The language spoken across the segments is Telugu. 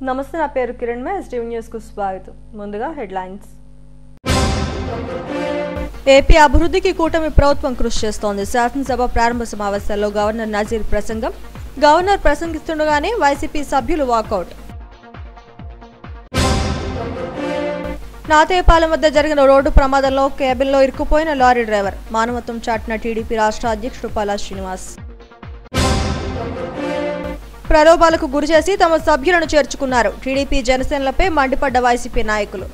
నమస్తే నా పేరు కిరణ్ మే ఎస్టీవీ న్యూస్ కు స్వాగతం ముందుగా హెడ్లైన్స్ ఏపీ అభివృద్ధికి కూటమి ప్రభుత్వం కృషి చేస్తోంది శాసనసభ ప్రారంభ సమావేశాల్లో గవర్నర్ నజీర్ ప్రసంగం గవర్నర్ ప్రసంగిస్తుండగానే వైసీపీ సభ్యులు వాకౌట్ నాతేపాలెం వద్ద జరిగిన రోడ్డు ప్రమాదంలో కేబిన్లో ఇరుక్కుపోయిన లారీ డ్రైవర్ మానవత్వం చాటిన టీడీపీ రాష్ట్ర అధ్యక్షుడు పలా శ్రీనివాస్ ప్రలోభాలకు గురిచేసి తమ సభ్యులను చేర్చుకున్నారు టీడీపీ జనసేనలపై మండిపడ్డ వైసీపీ నాయకులు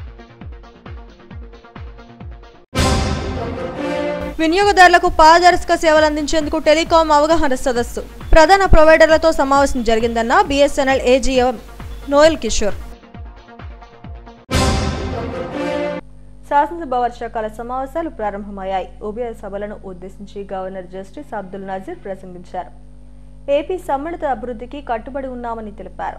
వినియోగదారులకు పారదర్శక సేవలు అందించేందుకు టెలికాం అవగాహన సదస్సు ప్రధాన ప్రొవైడర్లతో సమావేశం జరిగిందన్న బీఎస్ఎన్ఎల్ ఏజీఎం నోయల్ కిషోర్ శాసనసభ వర్షాకాల సమావేశాలు ప్రారంభమయ్యాయి ఉభయ సభలను ఉద్దేశించి గవర్నర్ జస్టిస్ అబ్దుల్ నజీర్ ప్రసంగించారు ఏపీ సమ్మిళిత అభివృద్ధికి కట్టుబడి ఉన్నామని తెలిపారు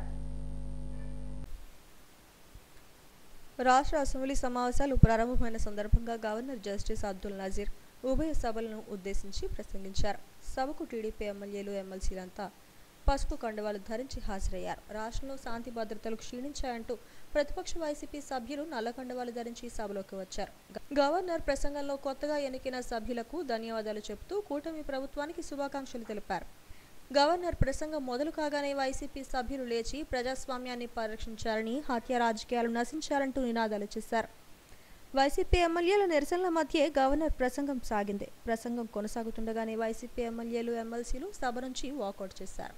రాష్ట్ర అసెంబ్లీ సమావేశాలు ప్రారంభమైన సందర్భంగా గవర్నర్ జస్టిస్ అబ్దుల్ నజీర్ ఉభయ సభలను ఉద్దేశించి ప్రసంగించారు సభకు టీడీపీ ఎమ్మెల్యేలు ఎమ్మెల్సీలంతా పసుపు కండువాలు ధరించి హాజరయ్యారు రాష్ట్రంలో శాంతి భద్రతలు క్షీణించాయంటూ ప్రతిపక్ష వైసీపీ సభ్యులు నల్ల కండువాలు ధరించి సభలోకి వచ్చారు గ- గవర్నర్ ప్రసంగంలో కొత్తగా ఎన్నికైన సభ్యులకు ధన్యవాదాలు చెబుతూ కూటమి ప్రభుత్వానికి శుభాకాంక్షలు తెలిపారు గవర్నర్ ప్రసంగం మొదలు కాగానే వైసీపీ సభ్యులు లేచి ప్రజాస్వామ్యాన్ని పరిరక్షించారని హత్య రాజకీయాలు నశించారంటూ నినాదాలు చేశారు వైసీపీ ఎమ్మెల్యేల నిరసనల మధ్య గవర్నర్ ప్రసంగం సాగింది ప్రసంగం కొనసాగుతుండగానే వైసీపీ ఎమ్మెల్యేలు ఎమ్మెల్సీలు సభ నుంచి వాకౌట్ చేశారు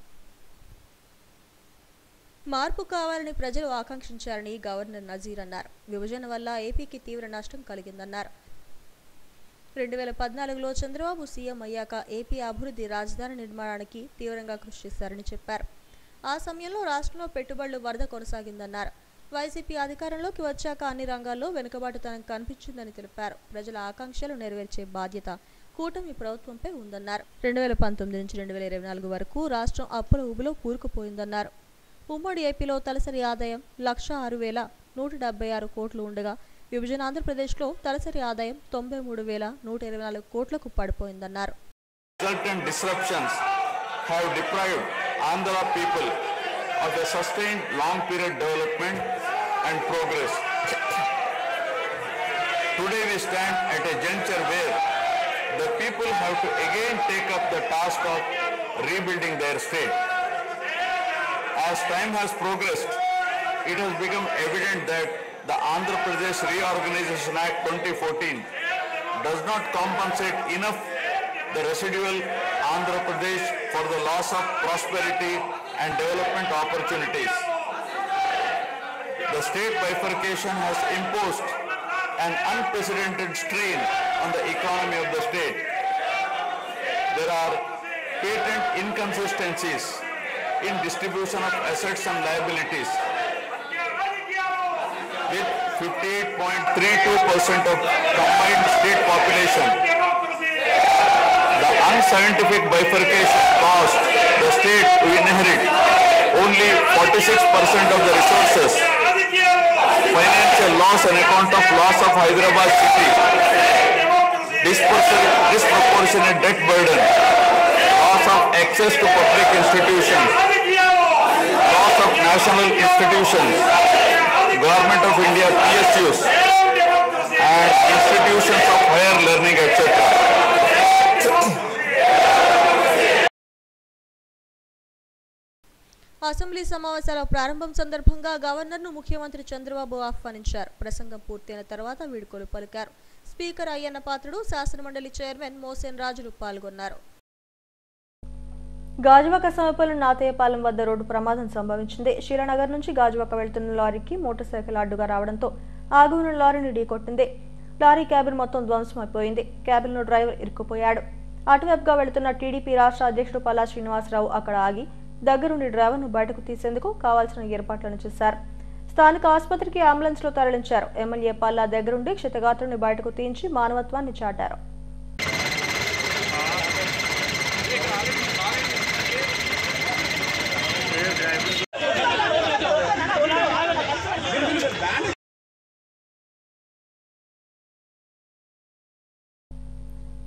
మార్పు కావాలని ప్రజలు ఆకాంక్షించారని గవర్నర్ నజీర్ అన్నారు విభజన వల్ల ఏపీకి తీవ్ర నష్టం కలిగిందన్నారు రెండు వేల పద్నాలుగులో చంద్రబాబు సీఎం అయ్యాక ఏపీ అభివృద్ధి రాజధాని నిర్మాణానికి తీవ్రంగా కృషి చేశారని చెప్పారు ఆ సమయంలో రాష్ట్రంలో పెట్టుబడులు వరద కొనసాగిందన్నారు వైసీపీ అధికారంలోకి వచ్చాక అన్ని రంగాల్లో వెనుకబాటుతనం కనిపించిందని తెలిపారు ప్రజల ఆకాంక్షలు నెరవేర్చే బాధ్యత కూటమి ప్రభుత్వంపై ఉందన్నారు రెండు వేల పంతొమ్మిది నుంచి రెండు వేల ఇరవై నాలుగు వరకు రాష్ట్రం అప్పుల ఊబిలో కూరుకుపోయిందన్నారు ఉమ్మడి ఏపీలో తలసరి ఆదాయం లక్ష ఆరు వేల నూట డెబ్బై ఆరు కోట్లు ఉండగా విభజన ఆంధ్రప్రదేశ్లో తలసరి ఆదాయం తొంభై మూడు వేల నూట ఇరవై నాలుగు కోట్లకు పడిపోయిందన్నారు resultant disruptions have deprived Andhra people of a sustained long period development and progress. Today we stand at a juncture where the people have to again take up the task of rebuilding their state. As time has progressed, it has become evident that the Andhra Pradesh Reorganization Act 2014 does not compensate enough the residual Andhra Pradesh for the loss of prosperity and development opportunities. The state bifurcation has imposed an unprecedented strain on the economy of the state. There are patent inconsistencies in distribution of assets and liabilities with 58.32% of combined state population. The unscientific bifurcation caused the state to inherit only 46% of the resources. Financial loss on account of loss of Hyderabad city. Dispor- Disproportionate debt burden. Loss of access to public institutions. Loss of national institutions. Government of India PSUs and institutions of higher learning etc. Assembly సమావేశాల ప్రారంభం సందర్భంగా గవర్నర్ను ముఖ్యమంత్రి చంద్రబాబు ఆహ్వానించారు ప్రసంగం పూర్తయిన తర్వాత వీడుకోలు పలికారు స్పీకర్ అయ్యన్న పాత్రుడు శాసనమండలి చైర్మన్ మోసేన్ రాజులు పాల్గొన్నారు గాజువాక సమీపంలో నాతయ్యపాలెం వద్ద రోడ్డు ప్రమాదం సంభవించింది శీలనగర్ నుంచి గాజువాక వెళ్తున్న లారీకి మోటార్ సైకిల్ అడ్డుగా రావడంతో ఆగి ఉన్న లారీని ఢీకొట్టింది లారీ క్యాబిన్ మొత్తం ధ్వంసమైపోయింది క్యాబిన్లో డ్రైవర్ ఇరుక్కుపోయాడు అటువైపుగా వెళుతున్న టీడీపీ రాష్ట్ర అధ్యక్షుడు పల్లా శ్రీనివాసరావు అక్కడ ఆగి దగ్గరుండి డ్రైవర్ను బయటకు తీసేందుకు కావాల్సిన ఏర్పాట్లను చేశారు స్థానిక ఆసుపత్రికి అంబులెన్స్లో తరలించారు ఎమ్మెల్యే పల్లా దగ్గరుండి క్షతగాత్రుని బయటకు తీయించి మానవత్వాన్ని చాటారు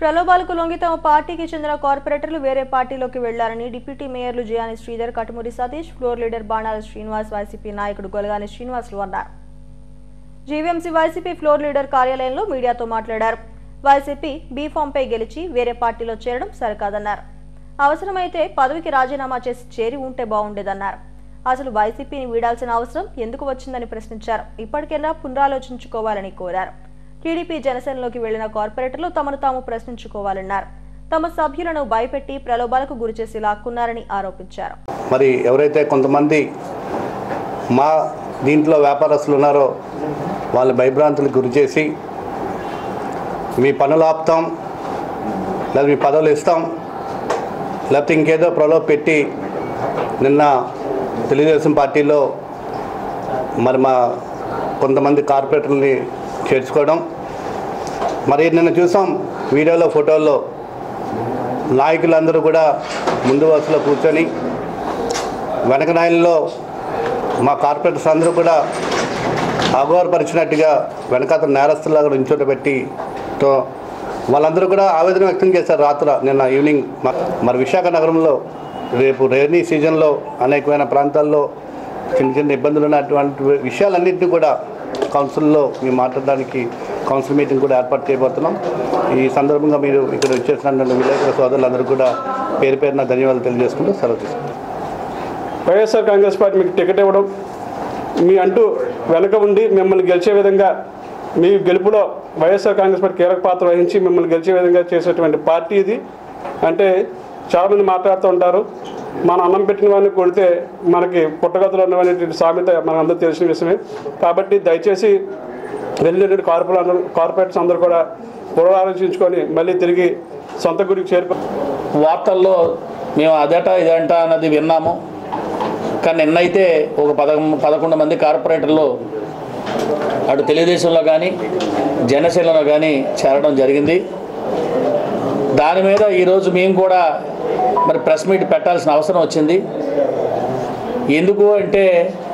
ప్రలోభాలకు లొంగి తమ పార్టీకి చెందిన కార్పొరేటర్లు వేరే పార్టీలోకి వెళ్లారని డిప్యూటీ మేయర్లు Jiyani Sridhar Katumuri Satish floor leader Banala Srinivas YCP నాయకుడు గొలగాని శ్రీనివాసులు అన్నారు జీవీఎంసీ వైసీపీ ఫ్లోర్ లీడర్ కార్యాలయంలో మీడియాతో మాట్లాడారు వైసీపీ బీఫామ్పై గెలిచి వేరే పార్టీలో చేరడం సరికాదన్నారు అవసరమైతే పదవికి రాజీనామా చేసి చేరి ఉంటే బాగుండేదన్నారు అసలు వైసీపీని వీడాల్సిన అవసరం ఎందుకు వచ్చిందని ప్రశ్నించారు ఇప్పటికైనా పునరాలోచించుకోవాలని కోరారు టీడీపీ జనసేనలోకి వెళ్లిన కార్పొరేటర్లు తమను తాము ప్రశ్నించుకోవాలన్నారు తమ సభ్యులను భయపెట్టి ప్రలోభాలకు గురిచేసి లాక్కున్నారని ఆరోపించారు మరి ఎవరైతే కొంతమంది మా దీంట్లో వ్యాపారస్తులు ఉన్నారో వాళ్ళ భయభ్రాంతులకు గురి చేసి మీ పనులు ఆపుతాం లేదా మీ పదవులు ఇస్తాం లేకపోతే ఇంకేదో ప్రలోభ పెట్టి నిన్న తెలుగుదేశం పార్టీలో మరి మా కొంతమంది కార్పొరేటర్ని చేర్చుకోవడం మరి నిన్న చూసాం వీడియోలో ఫోటోల్లో నాయకులందరూ కూడా ముందు వరుసలో కూర్చొని వెనక నాయనలో మా కార్పొరేటర్స్ అందరూ కూడా అగౌరపరిచినట్టుగా వెనకాత నేరస్తులాగా నుంచోట పెట్టి తో వాళ్ళందరూ కూడా ఆవేదన వ్యక్తం చేశారు రాత్ర నిన్న ఈవినింగ్ మ- మరి విశాఖ నగరంలో రేపు రైనీ సీజన్లో అనేకమైన ప్రాంతాల్లో చిన్న చిన్న ఇబ్బందులు ఉన్నటువంటి విషయాలన్నింటినీ కూడా కౌన్సిల్లో మేము మాట్లాడడానికి కౌన్సిల్ మీటింగ్ కూడా ఏర్పాటు చేయబోతున్నాం ఈ సందర్భంగా మీరు ఇక్కడ వచ్చేసినటువంటి విలేకరుల సోదరులందరూ కూడా పేరు పేరున ధన్యవాదాలు తెలియజేసుకుంటూ సెలవు తీసుకుంటాం వైఎస్ఆర్ కాంగ్రెస్ పార్టీ మీకు టికెట్ ఇవ్వడం మీ అంటూ వెనక ఉండి మిమ్మల్ని గెలిచే విధంగా మీ గెలుపులో వైఎస్ఆర్ కాంగ్రెస్ పార్టీ కీలక పాత్ర వహించి మిమ్మల్ని గెలిచే విధంగా చేసేటువంటి పార్టీ ఇది అంటే చాలామంది మాట్లాడుతూ ఉంటారు మన అన్నం పెట్టిన వాడిని కొడితే మనకి పుట్టగతులు ఉన్నటువంటి సామెత మనందరూ తెలిసిన విషయమే కాబట్టి దయచేసి వెళ్ళినటువంటి కార్పొరేట్ అందరూ కార్పొరేట్స్ అందరూ కూడా పునరాలోచించుకొని మళ్ళీ తిరిగి సొంత గురికి చేరుకో వార్తల్లో మేము అదట ఇదంట అన్నది విన్నాము కానీ నిన్నైతే ఒక పద పదకొండు మంది కార్పొరేటర్లు అటు తెలుగుదేశంలో కానీ జనసేనలో కానీ చేరడం జరిగింది దాని మీద ఈరోజు మేము కూడా మరి ప్రెస్ మీట్ పెట్టాల్సిన అవసరం వచ్చింది ఎందుకు అంటే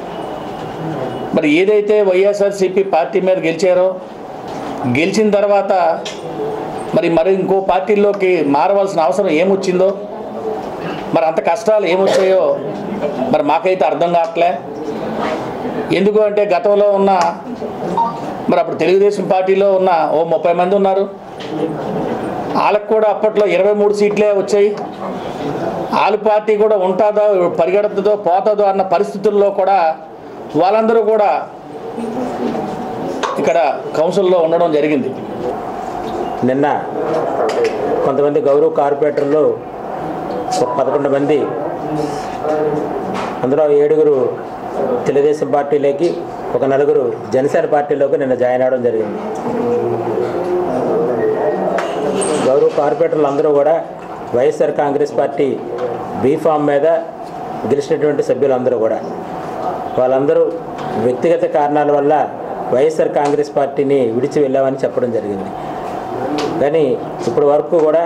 మరి ఏదైతే వైఎస్ఆర్సీపీ పార్టీ మీద గెలిచారో గెలిచిన తర్వాత మరి మరి ఇంకో పార్టీల్లోకి మారవలసిన అవసరం ఏమొచ్చిందో మరి అంత కష్టాలు ఏమొచ్చాయో మరి మాకైతే అర్థం కావట్లే ఎందుకు అంటే గతంలో ఉన్న మరి అప్పుడు తెలుగుదేశం పార్టీలో ఉన్న ఓ ముప్పై మంది ఉన్నారు వాళ్ళకు కూడా అప్పట్లో ఇరవై మూడు సీట్లే వచ్చాయి వాళ్ళ పార్టీ కూడా ఉంటుందో పరిగెడుతుందో పోతుందో అన్న పరిస్థితుల్లో కూడా వాళ్ళందరూ కూడా ఇక్కడ కౌన్సిల్లో ఉండడం జరిగింది నిన్న కొంతమంది గౌరవ కార్పొరేటర్లు ఒక పదకొండు మంది అందులో ఏడుగురు తెలుగుదేశం పార్టీలోకి ఒక నలుగురు జనసేన పార్టీలోకి నిన్న జాయిన్ అవడం జరిగింది గౌరవ కార్పొరేటర్లు అందరూ కూడా వైఎస్ఆర్ కాంగ్రెస్ పార్టీ బీఫామ్ మీద గెలిచినటువంటి సభ్యులందరూ కూడా వాళ్ళందరూ వ్యక్తిగత కారణాల వల్ల వైఎస్ఆర్ కాంగ్రెస్ పార్టీని విడిచి వెళ్ళామని చెప్పడం జరిగింది కానీ ఇప్పటి వరకు కూడా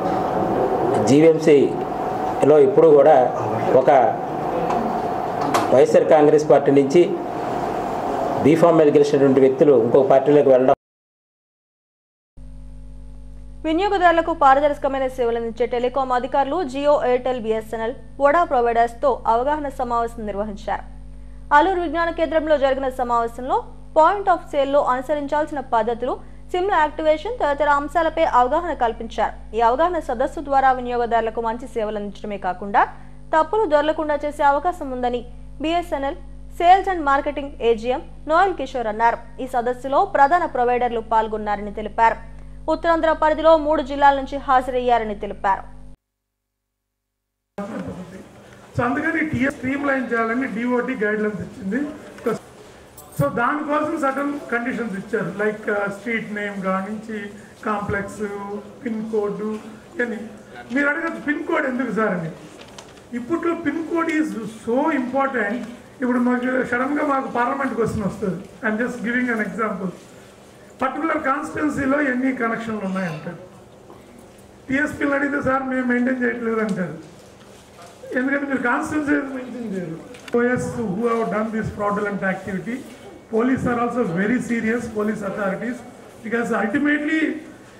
జీవీఎంసీలో ఇప్పుడు కూడా ఒక వైఎస్ఆర్ కాంగ్రెస్ పార్టీ నుంచి బీఫామ్ మీద గెలిచినటువంటి వ్యక్తులు ఇంకొక పార్టీలోకి వెళ్ళడం వినియోగదారులకు పారదర్శకమైన సేవలందించే టెలికాం అధికారులు Jio Airtel BSNL Voda providers తో అవగాహన సమావేశం నిర్వహించారు అల్లూరు విజ్ఞాన కేంద్రంలో జరిగిన సమావేశంలో పాయింట్ ఆఫ్ సేల్లో అనుసరించాల్సిన పద్ధతులు సిమ్ల యాక్టివేషన్ తదితర అంశాలపై అవగాహన కల్పించారు ఈ అవగాహన సదస్సు ద్వారా వినియోగదారులకు మంచి సేవలు అందించడమే కాకుండా తప్పులు దొరలకుండా చేసే అవకాశం ఉందని BSNL sales and marketing AGM Noel Kishore అన్నారు ఈ సదస్సులో ప్రధాన ప్రొవైడర్లు పాల్గొన్నారని తెలిపారు ఉత్తరాంధ్ర పరిధిలో మూడు జిల్లాల నుంచి హాజరయ్యారని తెలిపారు సో అందుకని టీఎస్ స్ట్రీమ్ లైన్ చేయాలని డిఓటి గైడ్ లైన్స్ ఇచ్చింది సో దానికోసం సడన్ కండిషన్స్ ఇచ్చారు లైక్ స్ట్రీట్ నేమ్ కానించి కాంప్లెక్స్ పిన్ కోడ్ అని మీరు అడగచ్చు పిన్ కోడ్ ఎందుకు సార్ అని ఇప్పట్లో pin code is so important ఇప్పుడు మాకు సడన్గా మాకు పార్లమెంట్ క్వశ్చన్ వస్తుంది I'm just giving an example particular కాన్స్టిట్యున్సీలో ఎన్ని కనెక్షన్లు ఉన్నాయంటారు టీఎస్పీలు అడిగితే సార్ మేము మెయింటైన్ చేయట్లేదు అంటారు ఎందుకంటే మీరు కాన్స్టిట్యున్సీ మెయింటైన్ చేయరు OS who have done this fraudulent activity police are also very serious police authorities because ultimately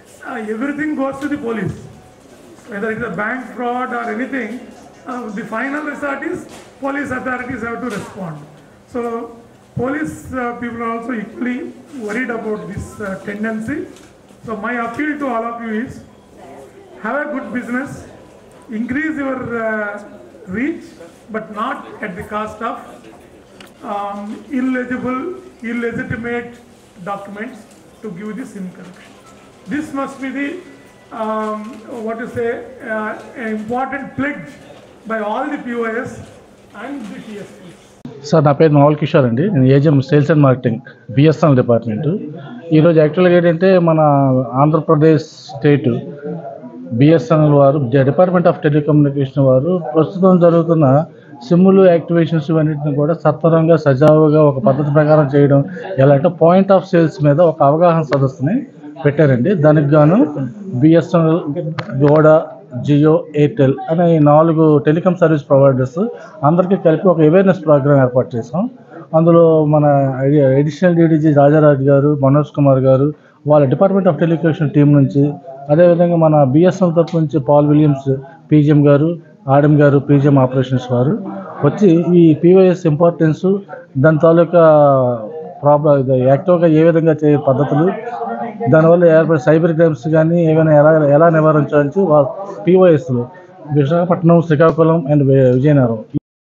uh, everything goes to the police. Whether it's a bank fraud or anything, uh, the final result is police authorities have to respond. So police uh, people are also equally worried about this uh, tendency. So my appeal to all of you is have a good business, increase your uh, reach, but not at the cost of um, illegible, illegitimate documents to give the SIM connection. This must be the, um, what to say, uh, an important pledge by all the POS and the TSPs. Sir నా పేరు నవల్ కిషోర్ అండి నేను AGM sales and marketing BSNL department ఈరోజు యాక్చువల్గా ఏంటంటే మన ఆంధ్రప్రదేశ్ స్టేట్ బిఎస్ఎన్ఎల్ వారు డిపార్ట్మెంట్ ఆఫ్ టెలికమ్యూనికేషన్ వారు ప్రస్తుతం జరుగుతున్న సిమ్ములు యాక్టివేషన్స్ ఇవన్నింటిని కూడా సత్వరంగా సజావుగా ఒక పద్ధతి ప్రకారం చేయడం ఎలా అంటే పాయింట్ ఆఫ్ సేల్స్ మీద ఒక అవగాహన సదస్సుని పెట్టారండి దానికి గాను బిఎస్ఎన్ఎల్ గోడా జియో ఎయిర్టెల్ అనే ఈ నాలుగు టెలికాం సర్వీస్ ప్రొవైడర్స్ అందరికీ కలిపి ఒక అవేర్నెస్ ప్రోగ్రామ్ ఏర్పాటు చేసాం అందులో మన అడిషనల్ డీడీజీ రాజారాజు గారు మనోజ్ కుమార్ గారు వాళ్ళ డిపార్ట్మెంట్ ఆఫ్ టెలికమ్యూనికేషన్ టీం నుంచి అదేవిధంగా మన బిఎస్ఎన్ఎల్ తరపు నుంచి పాల్ విలియమ్స్ పీజిఎం గారు ఆర్ఎం గారు పీజిఎం ఆపరేషన్స్ వారు వచ్చి ఈ పీవైఎస్ ఇంపార్టెన్స్ దాని తాలూకా ప్రాబ్లం ఇది యాక్టివ్గా ఏ విధంగా చే పద్ధతులు దానివల్ల ఏర్పడే సైబర్ క్రైమ్స్ కానీ ఏమైనా ఎలా ఎలా నివారించాలని వాళ్ళ పీవైఎస్లు విశాఖపట్నం శ్రీకాకుళం అండ్ వి- విజయనగరం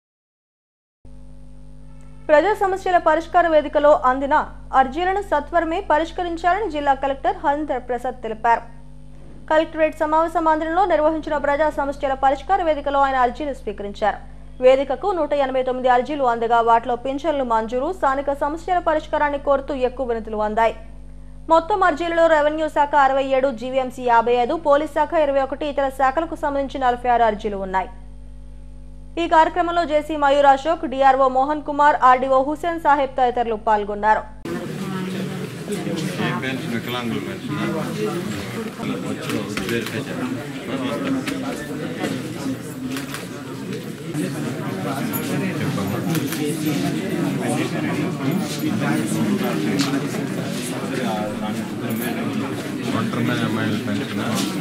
ప్రజా సమస్యల పరిష్కార వేదికలో అందిన అర్జీలను సత్వరమే పరిష్కరించాలని జిల్లా కలెక్టర్ హరీందర్ ప్రసాద్ తెలిపారు కలెక్టరేట్ సమావేశ మందిరంలో నిర్వహించిన ప్రజా సమస్యల పరిష్కార వేదికలో ఆయన అర్జీలు స్వీకరించారు వేదికకు నూట ఎనభై తొమ్మిది అర్జీలు అందగా వాటిలో పింఛన్లు మంజూరు స్థానిక సమస్యల పరిష్కారాన్ని కోరుతూ ఎక్కువ వినతులు అందాయి మొత్తం అర్జీలలో రెవెన్యూ శాఖ అరవై ఏడు జీవీఎంసీ యాభై ఐదు పోలీస్ శాఖ ఇరవై ఒకటి ఇతర శాఖలకు సంబంధించి నలభై ఆరు అర్జీలు ఉన్నాయి ఈ కార్యక్రమంలో JC Mayur Ashok DRO Mohan Kumar RDO Husen Saheb తదితరులు పాల్గొన్నారు ఏ పెన్షన్ వికలాంగుల పెన్షన్ వచ్చి వెరిఫై చేయాలి ఒంటరి మీద అమ్మాయిల పెన్షన్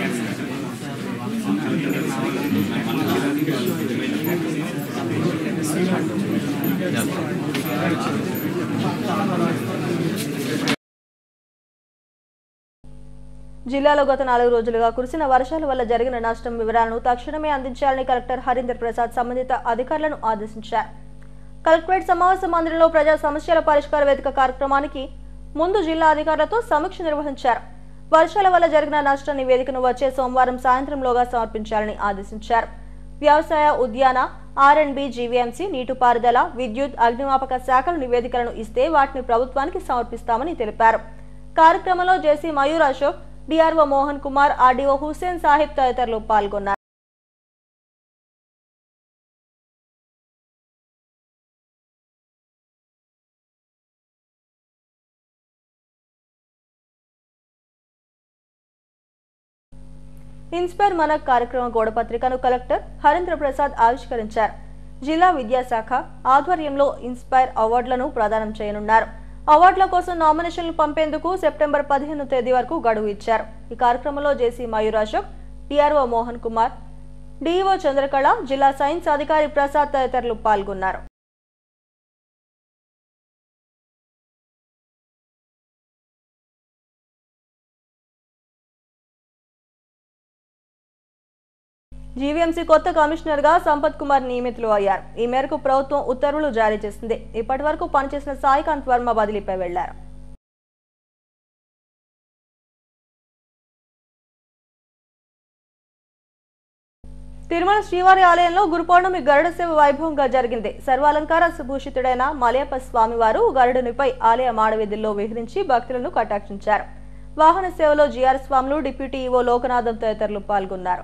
జిల్లాలో గత నాలుగు రోజులుగా కురిసిన వర్షాల వల్ల జరిగిన నష్టం వివరాలను తక్షణమే అందించాలని కలెక్టర్ హరీందర్ ప్రసాద్ సంబంధిత అధికారులను ఆదేశించారు కలెక్టరేట్ సమావేశ మందిరంలో ప్రజా సమస్యల పరిష్కార వేదిక కార్యక్రమానికి ముందు జిల్లా అధికారులతో సమీక్ష నిర్వహించారు వర్షాల వల్ల జరిగిన నష్ట నివేదికను వచ్చే సోమవారం సాయంత్రంలోగా సమర్పించాలని ఆదేశించారు వ్యవసాయ ఉద్యాన ఆర్ అండ్ బి జీవీఎంసీ నీటిపారుదల విద్యుత్ అగ్నిమాపక శాఖల నివేదికలను ఇస్తే వాటిని ప్రభుత్వానికి సమర్పిస్తామని తెలిపారు కార్యక్రమంలో JC Mayur Ashok DRO Mohan Kumar RDO Hussain Sahib తదితరులు పాల్గొన్నారు ఇన్స్పైర్ మన కార్యక్రమ గోడపత్రికను కలెక్టర్ హరీంద్ర ప్రసాద్ ఆవిష్కరించారు జిల్లా విద్యాశాఖ ఆధ్వర్యంలో ఇన్స్పైర్ అవార్డులను ప్రదానం చేయనున్నారు అవార్డుల కోసం నామినేషన్లు పంపేందుకు సెప్టెంబర్ పదిహేను తేదీ వరకు గడువు ఇచ్చారు ఈ కార్యక్రమంలో JC Mayur Ashok DRO Mohan Kumar DEO Chandrakala జిల్లా సైన్స్ అధికారి ప్రసాద్ తదితరులు పాల్గొన్నారు జీవీఎంసీ కొత్త కమిషనర్ గా సంపత్ కుమార్ నియమితులు అయ్యారు ఈ మేరకు ప్రభుత్వం ఉత్తర్వులు జారీ చేసింది ఇప్పటి వరకు పనిచేసిన సాయికాంత్ వర్మ బదిలీపై వెళ్లారు తిరుమల శ్రీవారి ఆలయంలో గురు పౌర్ణమి గరుడ సేవ వైభవంగా జరిగింది సర్వాలంకార సుభూషితుడైన మలయప్ప స్వామివారు గరుడునిపై ఆలయ మాడవీధుల్లో విహరించి భక్తులను కటాక్షించారు వాహన సేవలో జీఆర్ స్వాములు డిప్యూటీ ఈవో లోకనాథం తదితరులు పాల్గొన్నారు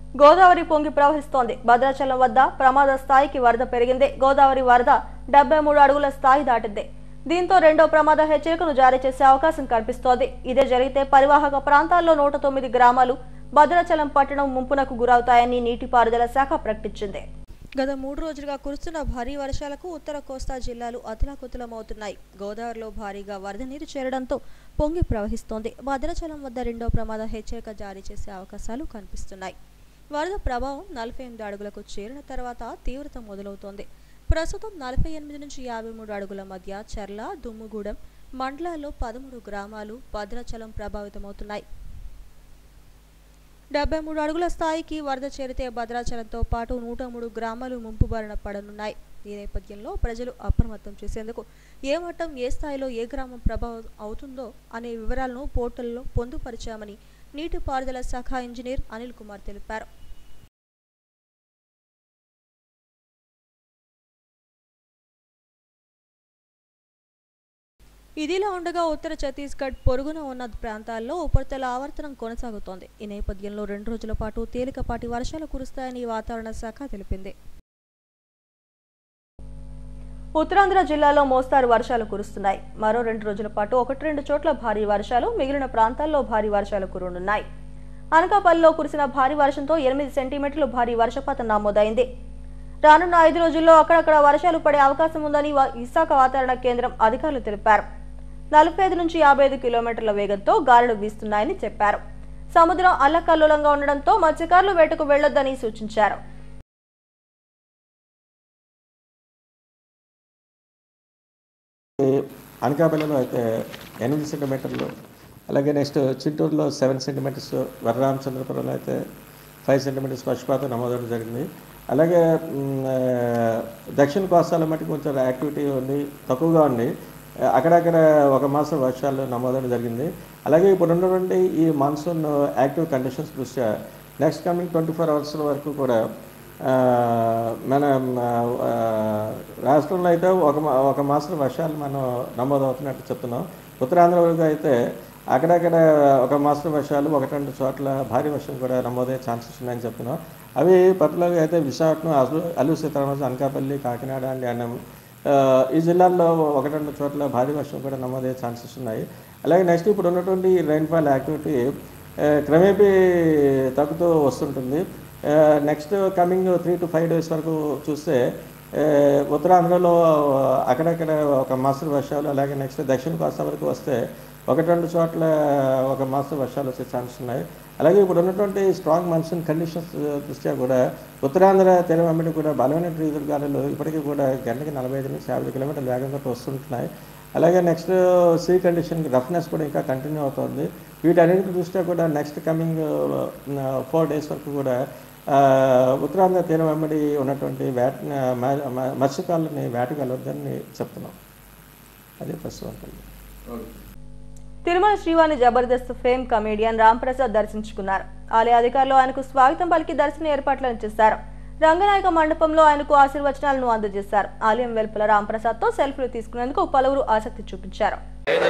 గోదావరి పొంగి ప్రవహిస్తోంది భద్రాచలం వద్ద ప్రమాద స్థాయికి వరద పెరిగింది గోదావరి వరద డెబ్బై మూడు అడుగుల స్థాయి దాటింది దీంతో రెండో ప్రమాద హెచ్చరికను జారీ చేసే అవకాశం కనిపిస్తోంది ఇదే జరిగితే పరివాహక ప్రాంతాల్లో నూట తొమ్మిది గ్రామాలు భద్రాచలం పట్టణం ముంపునకు గురవుతాయని నీటిపారుదల శాఖ ప్రకటించింది గత మూడు రోజులుగా కురుస్తున్న భారీ వర్షాలకు ఉత్తర కోస్తా జిల్లాలు అతలాకుతలమవుతున్నాయి గోదావరిలో భారీగా వరద నీరు చేరడంతో పొంగి ప్రవహిస్తోంది భద్రాచలం వద్ద రెండో ప్రమాద హెచ్చరిక జారీ చేసే అవకాశాలు కనిపిస్తున్నాయి వరద ప్రభావం నలభై ఎనిమిది అడుగులకు చేరిన తర్వాత తీవ్రత మొదలవుతోంది ప్రస్తుతం నలభై ఎనిమిది నుంచి యాభై మూడు అడుగుల మధ్య చర్ల దుమ్ముగూడెం మండలాల్లో పదమూడు గ్రామాలు భద్రాచలం ప్రభావితమవుతున్నాయి డెబ్బై మూడు అడుగుల స్థాయికి వరద చేరితే భద్రాచలంతో పాటు నూట మూడు గ్రామాలు ముంపు బారిన పడనున్నాయి ఈ నేపథ్యంలో ప్రజలు అప్రమత్తం చేసేందుకు ఏ మట్టం ఏ స్థాయిలో ఏ గ్రామం ప్రభావం అవుతుందో అనే వివరాలను పోర్టల్లో పొందుపరిచామని నీటిపారుదల శాఖ ఇంజనీర్ అనిల్ కుమార్ తెలిపారు ఇదిలా ఉండగా ఉత్తర ఛత్తీస్గఢ్ పొరుగున ఉన్న ప్రాంతాల్లో ఉపరితల ఆవర్తనం కొనసాగుతోంది ఈ నేపథ్యంలో రెండు రోజుల పాటు తేలికపాటి వర్షాలు కురుస్తాయని వాతావరణ శాఖ తెలిపింది ఉత్తరాంధ్ర జిల్లాలో మోస్తారు వర్షాలు కురుస్తున్నాయి మరో రెండు రోజుల పాటు ఒకటి రెండు చోట్ల భారీ వర్షాలు మిగిలిన ప్రాంతాల్లో భారీ వర్షాలు కురునున్నాయి అనకాపల్లిలో కురిసిన భారీ వర్షంతో ఎనిమిది సెంటీమీటర్లు భారీ వర్షపాతం నమోదైంది రానున్న ఐదు రోజుల్లో అక్కడక్కడ వర్షాలు పడే అవకాశం ఉందని వా- విశాఖ వాతావరణ కేంద్రం అధికారులు తెలిపారు నలభై ఐదు నుంచి యాభై ఐదు కిలోమీటర్ల వేగంతో గాలులు వీస్తున్నాయని చెప్పారు సముద్రం అల్లకల్లోలంగా ఉండడంతో మత్స్యకారులు వేటకు వెళ్లొద్దని సూచించారు అనకాపల్లిలో అయితే ఎనిమిది సెంటీమీటర్లు అలాగే నెక్స్ట్ చిత్తూరులో సెవెన్ సెంటీమీటర్స్ వరరామచంద్రపురంలో అయితే ఫైవ్ సెంటీమీటర్స్ వర్షపాతం నమోదవడం జరిగింది అలాగే మ్, ఆ, దక్షిణ కోస్తాల మటుకు కొంచెం యాక్టివిటీ ఉంది తక్కువగా ఉంది ఆ, అక్కడక్కడ ఒక మాసం వర్షాలు నమోదవడం జరిగింది అలాగే ఇప్పుడు ఉన్నటువంటి ఈ మాన్సూన్ యాక్టివ్ కండిషన్స్ దృష్ట్యా next coming twenty four hours వరకు కూడా ఆ, మన ఆ, రాష్ట్రంలో అయితే ఒక మా- ఒక మాసం వర్షాలు మనం నమోదవుతున్నట్టు చెప్తున్నాం ఉత్తరాంధ్ర వరకు అయితే అక్కడక్కడ ఒక మాసం వర్షాలు ఒకటి రెండు చోట్ల భారీ వర్షం కూడా నమోదయ్యే ఛాన్సెస్ ఉన్నాయని చెప్తున్నాం అవి పర్టికులర్గా అయితే విశాఖపట్నం అల్లు అల్లు సీతారామరాజు అనకాపల్లి కాకినాడ అండ్ అన్నం ఆ, ఈ జిల్లాల్లో ఒకటి రెండు చోట్ల భారీ వర్షం కూడా నమోదయ్యే ఛాన్సెస్ ఉన్నాయి అలాగే నెక్స్ట్ ఇప్పుడు ఉన్నటువంటి రైన్ఫాల్ యాక్టివిటీ ఆ, క్రమేపీ తగ్గుతూ వస్తుంటుంది next coming three to five days వరకు చూస్తే ఆ, ఉత్తరాంధ్రలో అక్కడక్కడ ఒక మాసపు వర్షాలు అలాగే నెక్స్ట్ దక్షిణ కోస్తా వరకు వస్తే ఒకటి రెండు చోట్ల ఒక మాసం వర్షాలు వచ్చే ఛాన్స్ ఉన్నాయి అలాగే ఇప్పుడు ఉన్నటువంటి స్ట్రాంగ్ మాన్సూన్ కండిషన్స్ దృష్ట్యా కూడా ఉత్తరాంధ్ర తీరం వెంబడి కూడా బలమైన ఈదురు గాలులు ఇప్పటికీ కూడా గంటకి నలభై ఐదు నుంచి యాభై కిలోమీటర్ల వేగంగా వస్తుంటున్నాయి అలాగే నెక్స్ట్ సీ కండిషన్ రఫ్నెస్ కూడా ఇంకా కంటిన్యూ అవుతుంది వీటన్నిటి దృష్ట్యా కూడా నెక్స్ట్ కమింగ్ ఫోర్ డేస్ వరకు కూడా ఆ, ఉత్తరాంధ్ర తీరం వెంబడి ఉన్నటువంటి వేట మ- మ- మత్స్యకారులని వేటకు వెళ్ళొద్దని చెప్తున్నాం అదే ప్రస్తుతం ఉంటుంది తిరుమల శ్రీవాణి జబర్దస్త్ ఫేమ్ కమేడియన్ రామ్ ప్రసాద్ దర్శించుకున్నారు ఆలయ అధికారులు ఆయనకు స్వాగతం పలికి దర్శన ఏర్పాట్లను చేశారు రంగనాయక మండపంలో ఆయనకు ఆశీర్వచనాలను అందజేశారు ఆలయం వెలుపల రామ్ ప్రసాద్ తో సెల్ఫీలు తీసుకునేందుకు పలువురు ఆసక్తి చూపించారు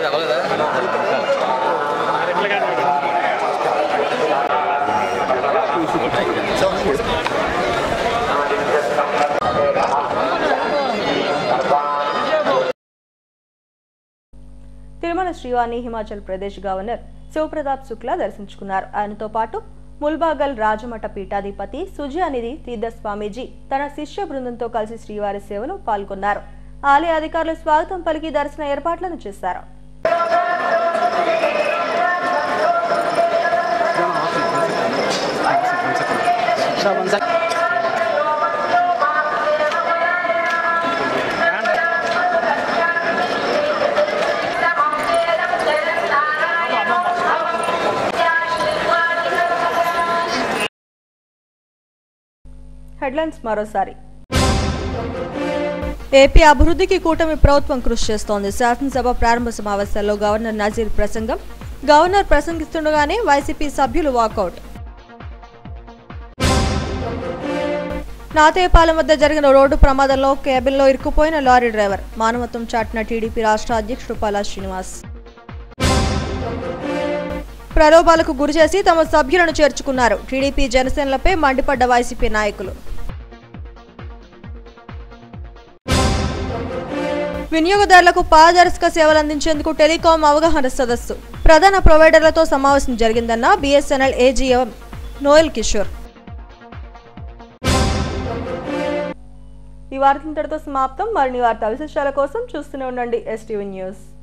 తిరుమల శ్రీవాణి హిమాచల్ ప్రదేశ్ గవర్నర్ శివప్రతాప్ శుక్లా దర్శించుకున్నారు ఆయనతో పాటు ముల్బాగల్ రాజమఠ పీఠాధిపతి సుజయానిధి తీర్థ స్వామీజీ తన శిష్య బృందంతో కలిసి శ్రీవారి సేవలో పాల్గొన్నారు ఆలయ అధికారులు స్వాగతం పలికి దర్శన ఏర్పాట్లను చేశారు హెడ్లైన్స్ మరోసారి ఏపీ అభివృద్ధికి కూటమి ప్రభుత్వం కృషి చేస్తోంది శాసనసభ ప్రారంభ సమావేశాల్లో గవర్నర్ నజీర్ ప్రసంగం గవర్నర్ ప్రసంగిస్తుండగానే వైసీపీ సభ్యులు వాకౌట్ నాతేపాలెం వద్ద జరిగిన రోడ్డు ప్రమాదంలో కేబిన్లో ఇరుక్కుపోయిన లారీ డ్రైవర్ మానవత్వం చాటిన టీడీపీ రాష్ట్ర అధ్యక్షుడు పలా శ్రీనివాస్ ప్రలోభాలకు గురిచేసి తమ సభ్యులను చేర్చుకున్నారు టీడీపీ జనసేనలపై మండిపడ్డ వైసీపీ నాయకులు వినియోగదారులకు పారదర్శక సేవలు అందించేందుకు టెలికాం అవగాహన సదస్సు ప్రధాన ప్రొవైడర్లతో సమావేశం జరిగిందన్న బీఎస్ఎన్ఎల్ ఏజీఎం నోయల్ కిషోర్ ఈ వార్త ఇంతటితో సమాప్తం మరిన్ని వార్తా విశేషాల కోసం చూస్తూనే ఉండండి ఎస్టీవీ న్యూస్